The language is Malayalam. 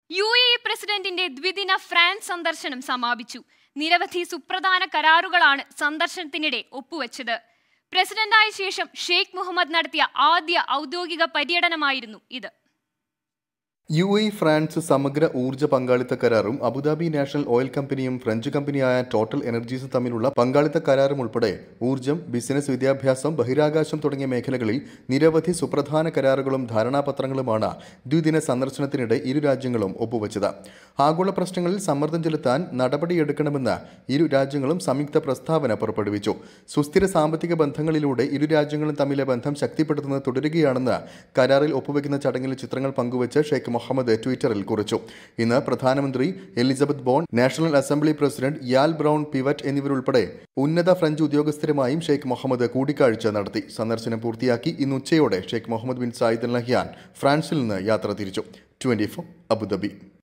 യു എ ഇ പ്രസിഡന്റിന്റെ ദ്വിദിന ഫ്രാൻസ് സന്ദർശനം സമാപിച്ചു നിരവധി സുപ്രധാന കരാറുകളാണ് സന്ദർശനത്തിനിടെ ഒപ്പുവെച്ചത് പ്രസിഡന്റായ ശേഷം ഷെയ്ഖ് മുഹമ്മദ് നടത്തിയ ആദ്യ ഔദ്യോഗിക പര്യടനമായിരുന്നു ഇത് യു എ ഫ്രാൻസ് സമഗ്ര ഊർജ്ജ പങ്കാളിത്ത കരാറും അബുദാബി നാഷണൽ ഓയിൽ കമ്പനിയും ഫ്രഞ്ച് കമ്പനിയായ ടോട്ടൽ എനർജീസ് തമ്മിലുള്ള പങ്കാളിത്ത കരാറും ഉൾപ്പെടെ ഊർജ്ജം ബിസിനസ് വിദ്യാഭ്യാസം ബഹിരാകാശം തുടങ്ങിയ മേഖലകളിൽ നിരവധി സുപ്രധാന കരാറുകളും ധാരണാപത്രങ്ങളുമാണ് ദ്വിദിന സന്ദർശനത്തിനിടെ ഇരു രാജ്യങ്ങളും ഒപ്പുവച്ചത് ആഗോള പ്രശ്നങ്ങളിൽ സമ്മർദ്ദം ചെലുത്താൻ നടപടിയെടുക്കണമെന്ന് ഇരു രാജ്യങ്ങളും സംയുക്ത പ്രസ്താവന പുറപ്പെടുവിച്ചു സുസ്ഥിര സാമ്പത്തിക ബന്ധങ്ങളിലൂടെ ഇരു രാജ്യങ്ങളും തമ്മിലെ ബന്ധം ശക്തിപ്പെടുത്തുന്നത് തുടരുകയാണെന്ന് കരാറിൽ ഒപ്പുവെക്കുന്ന ചടങ്ങിൽ ചിത്രങ്ങൾ പങ്കുവച്ച് ഷെയ്ഖ് മുഹമ്മദ് ട്വിറ്ററിൽ കുറിച്ചു ഇന്ന് പ്രധാനമന്ത്രി Elisabeth Borne national assembly president Yael Braun Pivet എന്നിവരുൾപ്പെടെ ഉന്നത ഫ്രഞ്ച് ഉദ്യോഗസ്ഥരുമായും ഷെയ്ഖ് മുഹമ്മദ് കൂടിക്കാഴ്ച നടത്തി സന്ദർശനം പൂർത്തിയാക്കി ഇന്ന് ഉച്ചയോടെ Sheikh Mohammed bin Zayed Al Nahyan ഫ്രാൻസിൽ നിന്ന് യാത്ര തിരിച്ചു ട്വന്റി അബുദാബി